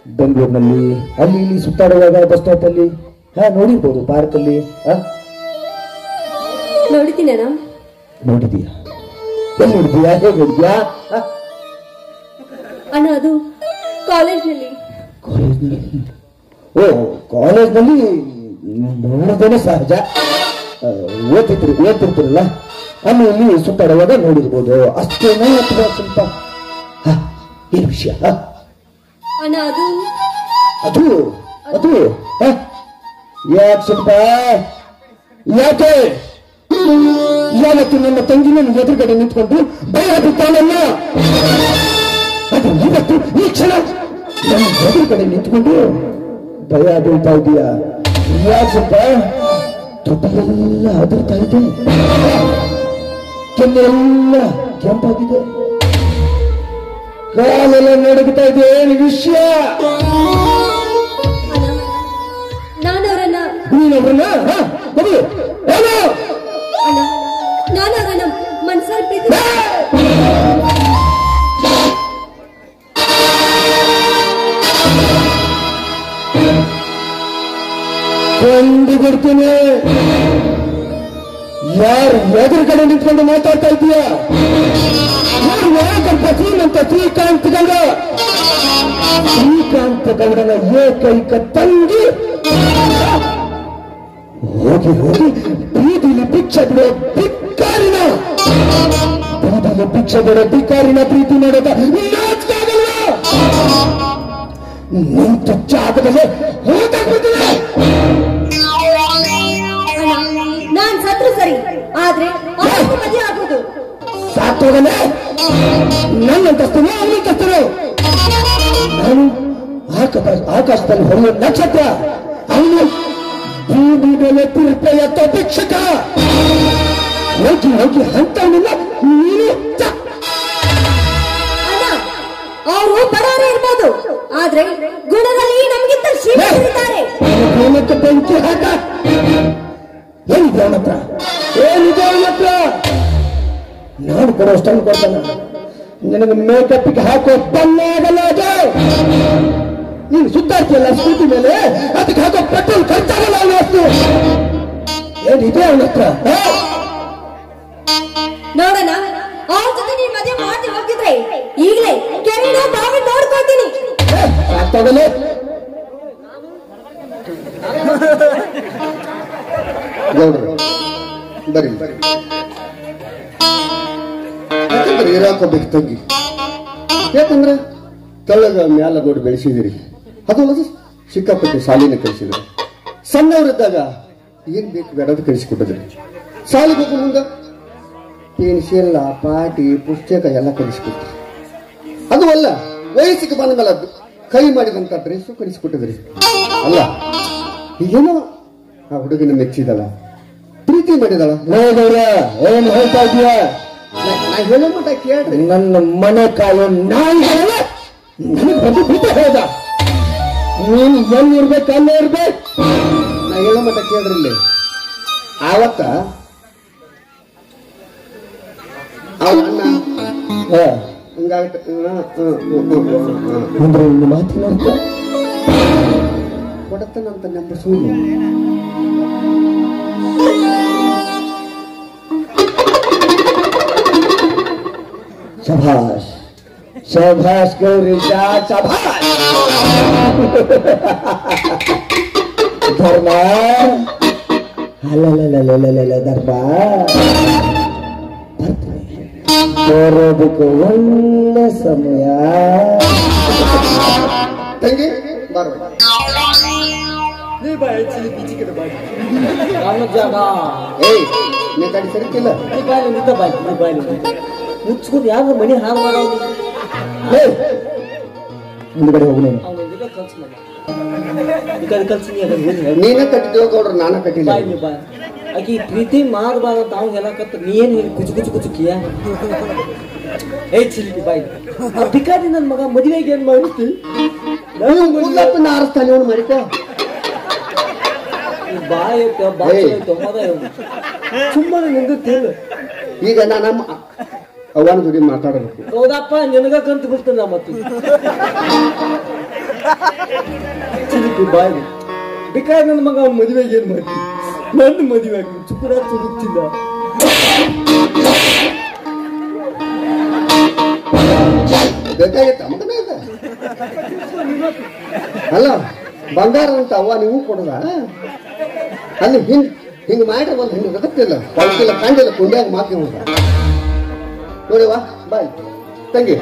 ಬೆಂಗಳೂರಿನಲ್ಲಿ ಅಲ್ಲಿ ಇಲ್ಲಿ ಸುತ್ತಾಡುವಾಗ ಬಸ್ ಸ್ಟಾಪ್ ಅಲ್ಲಿ ಹಾ ನೋಡಿರ್ಬೋದು ಪಾರ್ಕ್ ಅಲ್ಲಿ ಹಾ ನೋಡಿದ್ದೀನಿ ಅಣ್ಣ ನೋಡಿದೀಯಾ ಎಲ್ಲಿ ನೋಡಿದ್ಯಾ ಹೇಗೆ ನೋಡಿದ್ಯಾ ಹಾ? ಅಣ್ಣ ಅದು ಕಾಲೇಜ್ನಲ್ಲಿ ಕಾಲೇಜ್ನಲ್ಲಿ ಓ ಕಾಲೇಜ್ನಲ್ಲಿ ನೋಡೋದೇನೆ ಸಹಜ ಆ, ಓದ್ತಿರ್ತೀರಿ ಓದ್ತಿರ್ತೀರಲ್ಲ ಅಲ್ಲಿ ಇಲ್ಲಿ ಸುತ್ತಾಡುವಾಗ ನೋಡಿರ್ಬೋದು ಅಷ್ಟೇನಾ ಅಥವಾ ಸ್ವಲ್ಪ ಹಾ, ಏನು ವಿಷಯ ಹಾ? ಅಣ್ಣ ಅದು ಅದು ಅದು ಹ? ಯಾಕೆ ಸ್ವಲ್ಪ ಯಾಕೆ ಯಾವತ್ತು ನನ್ನ ತಂಗಿ ನನ್ನ ಎದುರುಗಡೆ ನಿಂತ್ಕೊಂಡು ಭಯ ಬಿದ್ದಾನಲ್ಲ ಅದು ಇವತ್ತು ಈ ಕ್ಷಣ ನನ್ನ ಎದುರುಗಡೆ ನಿಂತ್ಕೊಂಡು ಭಯ ಬೀಳ್ತಾ ಇದೀಯಾ ಯಾಕೆ ಸ್ವಲ್ಪ ತೊಟ್ಟೆಲ್ಲ ಅದರ್ತಾ ಇದೆ ಕೆನ್ನೆಲ್ಲ ಕೆಂಪಾಗಿದೆ ಕಾಲೆಲ್ಲ ನಡುಗ್ತಾ ಇದೆ ಏನು ವಿಷಯ ಅಣ್ಣ ನಾನು ಅವರನ್ನ ನೀನೊಬ್ಬರನ್ನ ಹ? ಬನ್ನಿ. ಏನು? ಅಣ್ಣ ನಾನು ಅವರನ್ನ ಮನ್ಸಲ್ಲಿ ಪ್ರೀತಿ ಕೊಂದು ಬಿಡ್ತೀನಿ ಯಾರು ಎದುರುಗಡೆ ನಿಂತ್ಕೊಂಡು ಮಾತಾಡ್ತಾ ಇದೀಯ ಯಾರು ಯಾಕಂತ ಶ್ರೀಮಂತ ಶ್ರೀಕಾಂತ್ ಗೌಡ ಶ್ರೀಕಾಂತ ಗೌಡನ ಏಕೈಕ ತಂಗಿ ಹೋಗಿ ಹೋಗಿ ಬೀದಿಲಿ ಭಿಕ್ಷೆ ಬಿಡೋ ಭಿಕ್ಕಾರಿನ ಬೀದಿಲಿ ಭಿಕ್ಷೆ ಬಿಡೋ ಭಿಕ್ಕಾರಿನ ಪ್ರೀತಿ ಮಾಡೋದ ನಾಚಿಕೆ ಆಗಲ್ವಾ? ನಿಂತ ಜಾಗದಲ್ಲೇ ಹೋಗ್ಬಿಡ್ತೀನಿ ಅಣ್ಣ ನಾನ್ ಸತ್ರು ಸರಿ ಆದ್ರೆ ಅವರಿಗೂ ಮದುವೆ ಆಗೋದು ಸಾಕೋಗನೆ ನನ್ನ ಅಂತಸ್ತನು ಅವನಂತಸ್ತನು ನಾನು ಆಕಾಶ ಆಕಾಶದಲ್ಲಿ ಹೊಳೆಯೋ ನಕ್ಷತ್ರ ಅವನು ಭೂಮಿ ಮೇಲೆ ತಿರುಪೆ ಎತ್ತೋ ಭಿಕ್ಷಕ ಹೋಗಿ ಹೋಗಿ ಹಂತವನಿಲ್ಲ ನೀನು ತ- ಅಣ್ಣ ಅವರು ಬಡವರೇ ಇರ್ಬೋದು ಆದ್ರೆ ಗುಣದಲ್ಲಿ ನಮಗಿಂತ ಶ್ರೀಮಂತರಿದ್ದಾರೆ ನನ್ನ ಪ್ರೇಮಕ್ಕೆ ಬೆಂಕಿ ಹಾಕ ಏನಿದೆ ಅವನ ಹತ್ರ ಏನಿದೆ ಅವನ ಹತ್ರ ನಾನು ಕೊಡೋ ಅಷ್ಟನ್ನು ಕೊಡ್ತಾನ ನಿನಗೆ ಮೇಕಪ್ಗೆ ಹಾಕೋ ಬನ್ನೇ ಆಗಲ್ಲ ಅದು ನೀನು ಸುತ್ತಾಡ್ತೀಯಲ್ಲ ಸ್ಕೂಟಿ ಮೇಲೆ ಅದಕ್ಕೆ ಹಾಕೋ ಪೆಟ್ರೋಲ್ ಖರ್ಚಾಗಲ್ಲ ಅವನ ಅಷ್ಟು ಏನಿದೆ ಅವನ ಹತ್ರ ಹಾ? ನೋಡೋಣ ಅವ್ರ ಜೊತೆ ನೀನ್ ಮದುವೆ ಮಾಡಿ ಹೋಗಿದ್ರೆ ಈಗಲೇ ಕೆರೆನ ಬಾವಿ ನೋಡ್ಕೊಳ್ತೀನಿ ಏ, ಸಾಕಾಗಲ್ಲ ಗೌಡ್ರು ಬರ್ರಿ ಯಾಕಂದ್ರೆ ಇರಾಕೋಬೇಕು ತಂಗಿ ಯಾಕಂದ್ರೆ ತೆಳ್ಳಗ ಮ್ಯಾಲ ನೋಡಿ ಬೆಳೆಸಿದಿರಿ ಅದು ಅಲ್ಲದೆ ಸಿಕ್ಕಾಪಟ್ಟೆ ಶಾಲಿನ ಕಲಿಸಿದ್ರು ಸಣ್ಣವರಿದ್ದಾಗ ಏನ್ ಬೇಕು ಬೇಡದು ಕಲಿಸಿಕೊಟ್ಟಿದ್ರಿ ಶಾಲೆಗೆ ಹೋಗೋ ಮುಂದೆ ಪೆನ್ಸಿಲ್ ಪಾಟಿ ಪುಸ್ತಕ ಎಲ್ಲ ಕಲಿಸಿಕೊಟ್ರಿ ಅದು ಅಲ್ಲ ವಯಸ್ಸಿಗೆ ಬಂದ ಮೇಲೆ ಅದು ಕೈ ಮಾಡಿದಂತ ಡ್ರೆಸ್ಸು ಕಲಿಸಿಕೊಟ್ಟಿದ್ರಿ ಅಲ್ಲ ಈಗೇನೋ ಆ ಹುಡುಗನ ಮೆಚ್ಚಿದಳ ಪ್ರೀತಿ ಮಾಡಿದಳ ನೋಡೋರ ಏನ್ ಹೇಳ್ತಾ ಇದೀಯ ನಾ- ನಾ ಹೇಳೋ ಮಟ್ಟ ಕೇಳ್ರಿ ನನ್ನ ಮನೆ ಕಾಯೋ ನಾಯಿಗಳ ನನಗೆ ಬಂದು ಬಿಟ್ಟು ಹೋದ ನೀನು ಎಲ್ಲಿರ್ಬೇಕು ಅಲ್ಲೇ ಇರ್ಬೇಕು ನಾ ಹೇಳೋ ಮಟ್ಟ ಕೇಳ್ರಿ ಇಲ್ಲಿ ಆವತ್ತ ಅವ್ರ ಅಣ್ಣ ಹಾ, ಹಂಗಾಗತ್ತೆ ಹ್ಮ್, ಹ್ಮ್, ಹ್ಮ್, ಹ್ಮ್, ಹ್ಮ್, ಹ್ಮ್. ಅಂದ್ರೆ ಒಂದು ಮಾತಿನ ಅರ್ಥ ಕೊಡತ್ತನಂತ ನಂಬರ್ ಸುಳ್ಳು ಶಭಾಷ್ ಶಭಾಷ್ ಗೌರಿ ಶಭಾಷ್ ಧರ್ಮ ಅಲ್ಲಲ್ಲಲ್ಲಲ್ಲಲ್ಲ ಧರ್ಮ ಬರ್ತೀನಿ ಬರೋದಕ್ಕೆ ಒಳ್ಳೆ ಸಮಯ ತಂಗಿ ಬಾರ ಏಯ್ ನೀ ಗಾಡಿ ಸರಿಕಿಲ್ಲ ಮುಚ್ಕೊಂಡು ಯಾರು ಮನೆ ಹಾಳು ಮಾಡೋದು ಹೇ, ಮುಂದ್ಗಡೆ ಹೋಗು ನೀನು ಅವನಿಂದ ಕಲ್ಸ್ ಮಾಡಿ ಈ ಕಡೆ ಕಲ್ಸಿನಿ ಅದನ್ನ ಹೋಗಿ ಹೇಳು. ನೀನ ಕಟ್ಟಿದ್ದೇವ ಗೌಡ್ರು ನಾನ ಕಟ್ಟಿಲ್ಲ ಬಾಯ್ ನೀ ಬಾ ಆಕಿ ಪ್ರೀತಿ ಮಾಡಬಾರ್ದು ಅಂತ ಅವ್ನು ಹೇಳಕತ್ತ ನೀ ಏನ್ ಹೇಳಿ ಕುಚು ಕುಚು ಕುಚುಕಿಯ ಏ ಚಿಲ್ಪಿ ಬಾಯ್ ಆ ಭಿಕಾರಿ ನನ್ ಮಗ ಮದುವೆಗೆ ಏನ್ ಮಾಡಿಸ್ತಿ ಮುಲ್ಲಪ್ಪನ ಆರಿಸ್ತಾನೆ ಅವನು ಮಾಡಿಕೋ ಬಾಯ್ ಐತೆ ಬಾಯ್ ಏಯ್. ಐತೆ ಮದ ಸುಮ್ಮನೆ ನಿಂದಿರ್ತೇವೆ ಈಗ ನಾ ನಮ್ಮ ಅವನ ಜೋಡಿ ಮಾತಾಡಬೇಕು ಹೌದಪ್ಪ ನಿನಗ ಕಂತು ಬಿಡ್ತಾನ ಮತ್ತೆ ಚಿಲಿಪಿ ಬಾಯಿ ಬೇಕಾದ್ರೆ ನನ್ನ ಮಗ ಅವ್ನ ಮದುವೆಗೆ ಏನ್ ಮಾಡ್ತೀನಿ ನನ್ನ ಮದುವೆ ಆಗಿ ಚುಪ್ಪರ ತುಡುಕ್ತಿಲ್ಲ ಬೇಕಾಗಿತ್ತ ಮಗನ ಇದು? ಅಲ್ಲ ಬಂಗಾರ ಅಂತ ಅವ್ವ ನೀವು ಕೊಡದ ಅಲ್ಲಿ ಹಿಂಗ್ ಹಿಂಗ್ ಮಾಡಿ ಒಂದು ಹಿಂಗ್ ರಗತ್ತಿಲ್ಲ ಪಳಕಿಲ್ಲ ಕಂಡಿಲ್ಲ ಕುಂಡ್ಯಾಗ ಮಾತಿ ಹೋದ ನೋಡಿವಾ ಬಾಯ್ ತಂಗಿ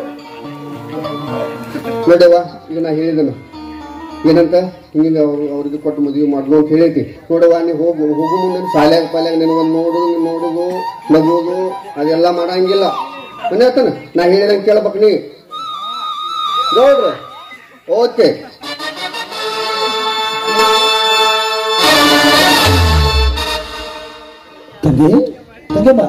ನೋಡಿವಾ ಈಗ ನಾ ಹೇಳಿದನು ಏನಂತ ಹಿಂಗಿಂದ ಅವ್ರು ಅವ್ರಿಗೆ ಕೊಟ್ಟು ಮದುವೆ ಮಾಡ್ಲು ಅಂತ ಹೇಳೈತಿ ನೋಡವ್ವ ನೀ ಹೋಗು ಹೋಗು ಮುಂದೆ ಶಾಲ್ಯಾಗ ಪಾಲ್ಯಾಗ ನೀನು ಒಂದು ನೋಡುದು ನೋಡುದು ನಗುದು ಅದೆಲ್ಲ ಮಾಡಂಗಿಲ್ಲ ಮನೆ ಆತನ ನಾ ಹೇಳಿದಂಗೆ ಕೇಳ್ಬೇಕು ನೀ ನೋಡ್ರಿ ಓಕೆ ತಂದೆ ತಂಗಮ್ಮ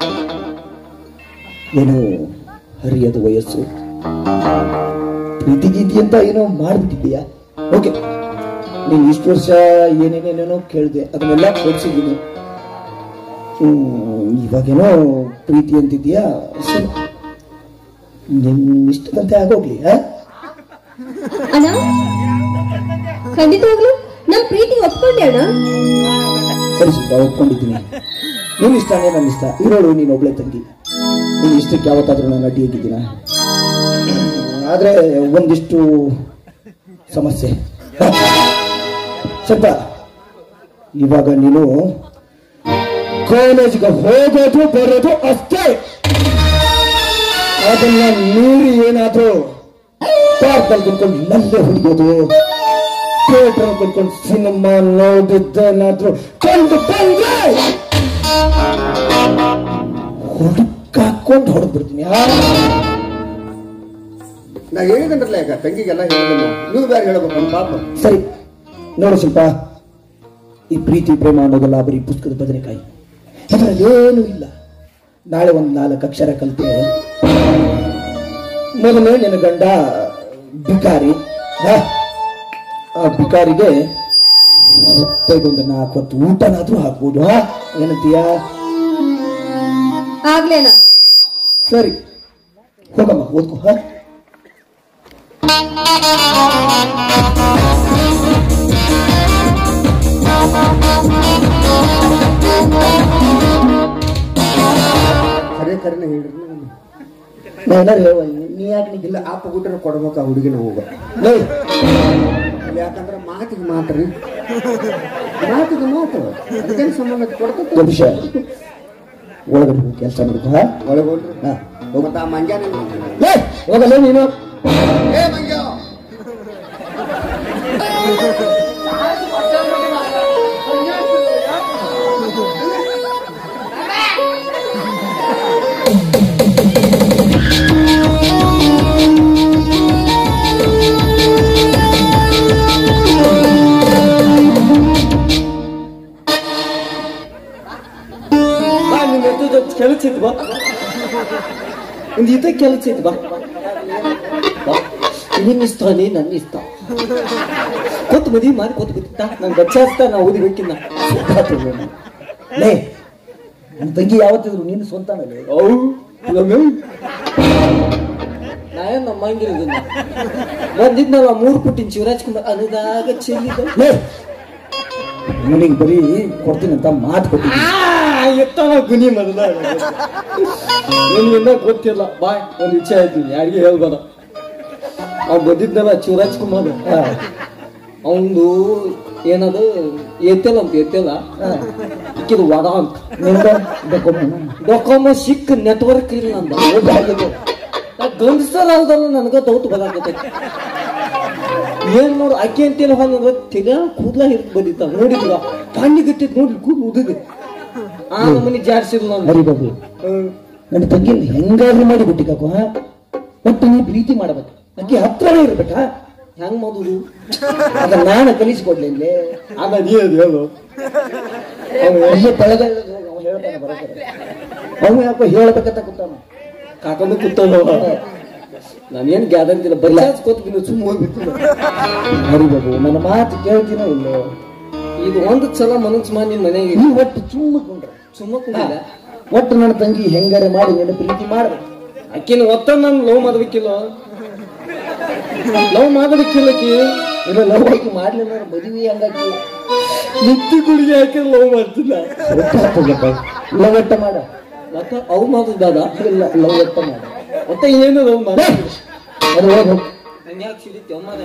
ಏನು ಹರಿಯದ ವಯಸ್ಸು ಪ್ರೀತಿ ಗೀತಿ ಅಂತ ಏನೋ ಮಾಡ್ಬಿಟ್ಟಿದ್ದೀಯಾ ಓಕೆ ನೀನು ಇಷ್ಟು ವರ್ಷ ಏನೇನೇನೇನೋ ಕೇಳಿದೆ ಅದನ್ನೆಲ್ಲ ಕೊಡ್ಸಿದ್ದೀನಿ ಹ್ಮ್, ಇವಾಗೇನೋ ಪ್ರೀತಿ ಅಂತಿದ್ಯಾ ಸರಿ ನಿನ್ ಇಷ್ಟದಂತೆ ಆಗೋಗ್ಲಿ ಆ? ಅಣ್ಣ ಖಂಡಿತವಾಗ್ಲು ನಮ್ ಪ್ರೀತಿ ಒಪ್ಕೊಂಡೆ ಅಣ್ಣ ಸರಿ ಸುತ್ತ ಒಪ್ಕೊಂಡಿದ್ದೀನಿ ನೀನ್ ಇಷ್ಟನೇ ನನ್ನ ಇಷ್ಟ ಇರೋಳು ನೀನು ಒಬ್ಳೆ ತಂಗಿ ನೀನ್ ಇಷ್ಟಕ್ಕೆ ಯಾವತ್ತಾದ್ರೂ ನಾನು ಅಡ್ಡಿಯಾಗಿದ್ದೀನ ಆದ್ರೆ ಒಂದಿಷ್ಟು ಸಮಸ್ಯೆ ಸ್ವಲ್ಪ ಇವಾಗ ನೀನು ಕಾಲೇಜ್ಗೆ ಹೋಗೋದು ಬರೋದು ಅಷ್ಟೇ ಅದನ್ನ ಮೀರಿ ಏನಾದ್ರೂ ಪಾರ್ಕಲ್ಲಿ ಕುತ್ಕೊಂಡು ನಲ್ಲೆ ಹುಡುಗೋದು ಥಿಯೇಟರ್ ಕುತ್ಕೊಂಡು ಸಿನಿಮಾ ನೋಡಿದ್ದೇನಾದ್ರೂ ಕಂಡು ಬಂದ್ರೆ ಹುಡುಕಾಕೊಂಡು ಹೊಡೆದು ಬಿಡ್ತೀನಿ ನಾ ಹೇಳಿದನ್ರಲ್ಲ ಈಗ ತಂಗಿಗೆಲ್ಲ ಹೇಳಿದನು ನೀವು ಬೇರೆ ಹೇಳ್ಬೇಕು ಪಾಪ ಸರಿ ನೋಡು ಸ್ವಲ್ಪ ಈ ಪ್ರೀತಿ ಪ್ರೇಮ ಅನ್ನೋದೆಲ್ಲ ಬರೀ ಪುಸ್ತಕದ ಬದನೆಕಾಯಿ ಇದರಲ್ಲಿ ಏನೂ ಇಲ್ಲ ನಾಳೆ ಒಂದು ನಾಲ್ಕು ಅಕ್ಷರ ಕಲಿತೆ ಮೊದಲು ನಿನ್ನ ಗಂಡ ಬಿಕಾರಿ ಹಾ? ಆ ಬಿಕಾರಿಗೆ ಹೊಟ್ಟೆಗೊಂದು ನಾಲ್ಕು ಹೊತ್ತು ಊಟನಾದ್ರೂ ಹಾಕ್ಬೋದು ಹಾ ಏನಂತೀಯಾ ಆಗ್ಲೇನ ಸರಿ ಹೋಗಮ್ಮ ಓದ್ಕೋ ಹಾ ಕರೆ ಕರೆನ ಹೇಳ್ರಿ ನಾ ಏನಾರು ಹೇಳುವ ನೀ ಯಾಕೆ ಇಲ್ಲ ಆಪ ಗುಡ್ರ ಕೊಡ್ಬೇಕು ಆ ಹುಡುಗಿನ ಹೋಗ ಲೇ ಯಾಕಂದ್ರೆ ಮಾತಿಗೆ ಮಾತ್ರಿ ಮಾತಿಗೆ ಮಾತು ಅದಕ್ಕೇನು ಸಂಬಂಧ ಕೊಡ್ತೈತಿ ಗಬುಷ ಒಳಗಡೆ ಹೋಗಿ ಕೆಲಸ ಮಾಡ್ಕೋ ಹಾ ಒಳಗೆ ಹೋಗ್ರಿ ಹಾ ಮತ್ತ ಆ ಮಂಗ್ಯಾನ ಲೇ ಹೋಗಲ್ಲ ನೀನು ಏ ಮಂಗ್ಯ ಬಾ ನಿನ್ನ ಎತ್ತದ ಕೆಲಸ ಇತ್ತು ಬಾ ಒಂದು ಇದ ಕೆಲಸ ಇತ್ತು ಬಾ ಬಾ. ನಿನ್ನ ಇಷ್ಟ ನೀ ನನ್ನ ಇಷ್ಟ ಕೊತ್ತು ಮದುವೆ ಮಾಡಿ ಕೊತ್ತು ಗೊತ್ತಾ ನಂಗೆ ಬಚ್ಚಾಸ್ತ ನಾ ಓದಿ ಬೇಕಿನ್ನ ಲೇ ನನ್ನ ತಂಗಿ ಯಾವತ್ತಿದ್ರು ನೀನು ಸ್ವಂತನಲ್ಲೇ ಅವು ನಾ ಏನ್ ನಮ್ಮ ಹಂಗಿರೋದಿಲ್ಲ ಬಂದಿದ್ನಲ್ಲ ಮೂರು ಪುಟ್ಟಿನ ಶಿವರಾಜ್ ಕುಮಾರ್ ಅನುದಾಗ ಚೆಲ್ಲಿದ ಲೇ ನಿನಗೆ ಬರೀ ಕೊಡ್ತೀನಿ ಅಂತ ಮಾತು ಕೊಟ್ಟಿದ್ದೀನಿ ಎತ್ತನ ಗುನಿ ಮೊದಲ ನಿನ್ಗಿನ್ನ ಗೊತ್ತಿಲ್ಲ ಬಾಯ್ ಒಂದು ವಿಷಯ ಆಯ್ತು ಯಾರಿಗೆ ಹೇಳ್ಬೇಡ ಅವ್ನು ಬಂದಿದ್ನಲ್ಲ ಶಿವರಾಜ್ ಕುಮಾರ್ ಹಾ, ಅವಂದು ಏನದು ಎತ್ತಲ್ಲ ಅಂತ ಎತ್ತಲ್ಲ ಹಾ. ಇಕ್ಕಿದು ವಡ ಅಂತ ನಿಂದ ಬೇಕೊಮ್ಮ ಡೊಕೊಮೊ ಸಿಕ್ ನೆಟ್ವರ್ಕ್ ಇಲ್ಲ ಅಂದ ಗಂಡಸರ ಅಲ್ದಲ್ಲ ನನಗ ದೌತ್ ಬರಾಕತ್ತೈತಿ ಏನ್ ನೋಡು ಅಕ್ಕಿ ಅಂತೇಳಿ ಹೊಂದ್ರ ತಿಗ ಕೂದ್ಲ ಹಿಡಿದು ಬಂದಿತ್ತ ನೋಡಿದ್ರ ಕಣ್ಣಿ ಗಟ್ಟಿದ್ ನೋಡಿ ಕೂದ್ ಉದಿದ್ ಆ ನಮ್ಮನಿ ಜಾಡ್ಸಿಲ್ಲ ನಾನು ಹರಿ ಬಾಬು ನನ್ನ ತಂಗಿನ ಹೆಂಗಾದ್ರೂ ಮಾಡಿ ಬಿಟ್ಟಿಕಾಕು ಹಾ ಒಟ್ಟು ನೀ ಪ್ರೀತಿ ಮಾಡಬೇಕು ಅಕ್ಕಿ ಹತ್ರನೇ ಇರ್ಬೇಕಾ ಹೆಂಗ್ ಮಾಡುದು ಅದನ್ನ ನಾನು ಕಲಿಸ್ಕೊಡ್ಲಿಲ್ಲೇ ಅದ ನೀ ಅದು ಹೇಳು ಅವನು ಬೆಳಗ್ಗೆ ಅವ್ನು ಹೇಳ್ತಾನೆ ಬರೋಕೆ ಅವನು ಯಾಕೋ ಹೇಳ್ಬೇಕಂತ ಕೂತಾನ ಕಾಕೊಂಡು ಕೂತಲ್ಲ ನಾನೇನ್ ಗ್ಯಾದಂತಿಲ್ಲ ಬಲ್ಲ ಕೂತ್ಬಿಟ್ಟು ಸುಮ್ಮ ಹೋಗ್ಬಿಟ್ಟು ಹರಿ ಬಾಬು ನನ್ನ ಮಾತು ಕೇಳ್ತೀನೋ ಇಲ್ಲೋ ಇದು ಒಂದು ಸಲ ಮನಸ್ಸು ಮಾಡಿ ನಿನ್ ಮನೆಗೆ ನೀ ಒಟ್ಟು ಸುಮ್ಮಕೊಂಡ್ರೆ ಸುಮ್ಮ ಕುಂದಿಲ್ಲ ಒಟ್ಟು ನನ್ನ ತಂಗಿ ಹೆಂಗಾರೆ ಮಾಡಿ ನಿನ್ನ ಪ್ರೀತಿ ಮಾಡ್ಬೇಕು ಅಕ್ಕಿನ ಒತ್ತ ನಾನು ಲವ್ ಮಾಡ್ಬೇಕಿಲ್ಲ ಲವ್ ಮಾಡೋದಕ್ಕಿಲ್ಲಕಿ ಇಲ್ಲ ಲವ್ ಆಗಿ ಮಾಡ್ಲಿಲ್ಲ ಮದುವೆ ಹಂಗಾಗಿ ನಿತ್ಯ ಗುಳಿಗೆ ಹಾಕಿ ಲವ್ ಮಾಡ್ತಿಲ್ಲ ಲವ್ ಒಟ್ಟ ಮಾಡ ಮತ್ತ ಅವು ಮಾಡೋದಾದ ಇಲ್ಲ ಲವ್ ಒಟ್ಟ ಮಾಡ ಮತ್ತೆ ಏನು ಲವ್ ಮಾಡ ಅದು ಹೋಗು ಯಾಕೆ ಸಿಡಿತ್ತೆ ಅಮ್ಮನೇ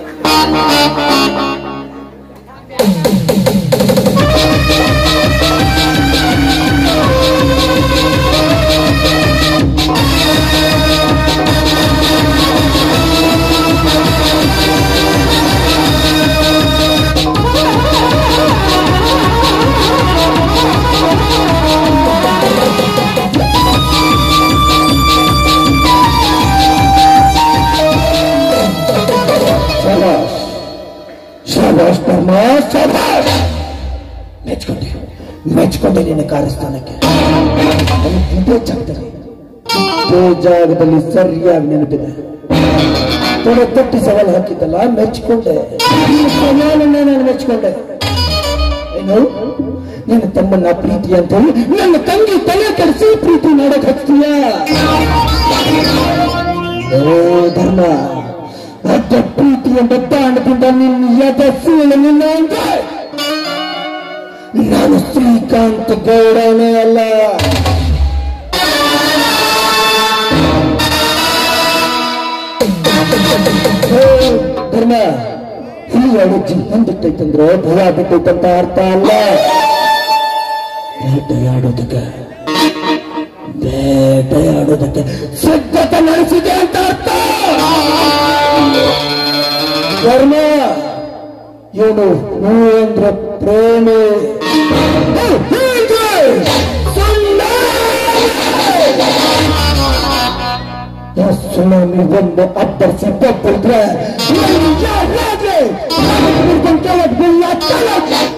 ಶಬಾಷ್ ಶಬಾಷ್ ಧರ್ಮ ಶಬಾಷ್ ಮೆಚ್ಕೊಂಡೆ ಮೆಚ್ಕೊಂಡೆ ನಿನ್ನ ಕಾರ್ಯಸ್ಥಾನಕ್ಕೆ ಅದು ಇದೇ ಜಾಗದಲ್ಲಿ ಇದೇ ಜಾಗದಲ್ಲಿ ಸರಿಯಾಗಿ ನೆನಪಿದೆ ತೊಡೆ ತಟ್ಟಿ ಸವಾಲು ಹಾಕಿದ್ದಲ್ಲ ಮೆಚ್ಕೊಂಡೆ ಈ ಸವಾಲನ್ನ ನಾನು ಮೆಚ್ಕೊಂಡೆ ಏನು ನಿನ್ನ ತಮ್ಮನ್ನ ಪ್ರೀತಿ ಅಂತ ಹೇಳಿ ನನ್ನ ತಂಗಿ ತಲೆ ಕೆಡಿಸಿ ಪ್ರೀತಿ ಮಾಡಕ್ ಹಚ್ತೀಯ ಓ ಧರ್ಮ ಅಡ್ಡ ಪ್ರೀತಿಯ ಬೆಟ್ಟಾಣದಿಂದ ನಿನ್ನ ಎದಸೀಳು ನಿನ್ನ ಅಂದೆ. ನಾನು ಶ್ರೀಕಾಂತ್ ಗೌಡನೇ ಅಲ್ಲ ಓ, ಧರ್ಮ ಹುಲಿಯಾಡು ಜೀವ ಬಿಟ್ಟೈತಂದ್ರೆ ಭಯ ಬಿಟ್ಟೈತಂತ ಅರ್ಥ ಅಲ್ಲ ಬೇಟೆಯಾಡೋದಕ್ಕೆ ಬೇಟೆಯಾಡೋದಕ್ಕೆ ಸಿದ್ಧತೆ ನಡೆಸಿದೆ ಅಂತ ಅರ್ಥ ಧರ್ಮ ಏನು ಹೂ ಅಂದ್ರೆ ಪ್ರೇಮಿ ಹೂ, ಹೂ ಅಂದ್ರೆ ಸುಳ್ಳು. ಆ ಸುನಾಮಿ ಒಂದು ಅಬ್ಬರಿಸಿ ಬಬ್ಬರಿದ್ರೆ ಯಾರಾದ್ರೆ ಕೆಳಗೆ ಬೀಳ ತಲೆ